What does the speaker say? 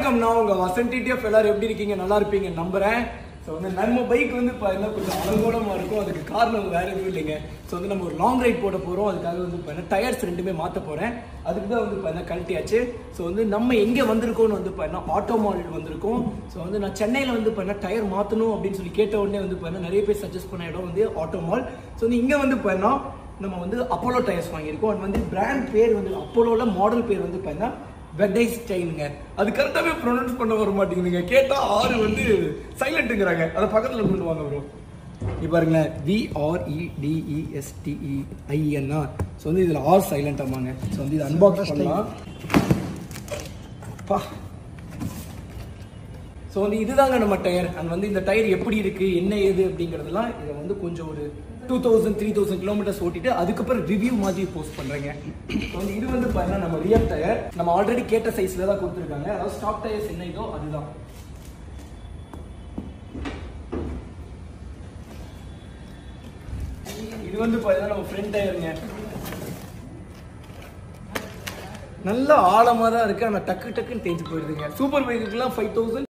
வணக்கம் நான் உங்க வசந்த் டிடிஎஃப் எல்லாரும் எப்படி இருக்கீங்க நல்லா இருப்பீங்க நம்புறேன் ஸோ வந்து நம்ம பைக் வந்து பார்த்தீங்கன்னா கொஞ்சம் அலங்கோலமாக இருக்கும் அதுக்கு காரணம் வேற எதுவும் இல்லைங்க ஸோ வந்து நம்ம ஒரு லாங் ரைட் போட போகிறோம் அதுக்காக வந்து பார்த்தீங்கன்னா டயர்ஸ் ரெண்டுமே மாற்ற போகிறேன் அதுக்கு தான் வந்து பார்த்தீங்கன்னா கழட்டியாச்சு ஸோ வந்து நம்ம எங்கே வந்திருக்கோம்னு வந்து பார்த்தீங்கன்னா ஆட்டோ மால் வந்திருக்கோம் ஸோ வந்து நான் சென்னையில் வந்து பார்த்தீங்கன்னா டயர் மாற்றணும் அப்படின்னு சொல்லி கேட்ட உடனே வந்து பார்த்தீங்கன்னா நிறைய பேர் சஜஸ்ட் பண்ண இடம் வந்து ஆட்டோ மால் ஸோ வந்து இங்கே வந்து பார்த்தீங்கன்னா நம்ம வந்து அப்போலோ டயர்ஸ் வாங்கியிருக்கோம் அது வந்து பிராண்ட் பேர் வந்து அப்போலோவில் மாடல் பேர் வந்து பார்த்தீங்கன்னா வெட்டை ஸ்டைலுங்க அது கரெக்டாகவே ப்ரொனவுன்ஸ் பண்ண வர மாட்டேங்குதுங்க கேட்டால் ஆறு வந்து சைலண்ட்டுங்கிறாங்க அதை பக்கத்தில் கொண்டு வாங்க ப்ரோ இப்போ பாருங்களேன் விஆர்இடிஇஎஸ்டிஇ ஐஎன்ஆர் ஸோ வந்து இதில் ஆர் சைலண்ட் ஆமாங்க ஸோ வந்து இது அன்பாக்ஸ் பண்ணலாம் பா ஸோ வந்து இதுதாங்க நம்ம டயர் அண்ட் வந்து இந்த டயர் எப்படி இருக்கு என்ன ஏது அப்படிங்கிறதெல்லாம் இதை வந்து கொஞ்சம் ஒரு two thousand three thousand kilometers ஓட்டிட்டு அதுக்கப்புறம் ரிவ்யூ மாதிரி போஸ்ட் பண்றேங்க ஸோ வந்து இது வந்து பாத்தீங்கன்னா நம்ம ரியல் டயர் நம்ம ஆல்ரெடி கேட்ட சைஸ்ல தான் கொடுத்துருக்காங்க அதாவது ஸ்டாக் டயர்ஸ் என்ன இதோ அதுதான் இது வந்து பாத்தீங்கன்னா நம்ம ஃப்ரண்ட் டயருங்க நல்ல ஆழமா தான் இருக்கு ஆனா டக்கு டக்குன்னு தேஞ்சு போயிடுதுங்க சூப்பர் பைக்குக்குலாம் ஃபைவ் தௌசண்ட்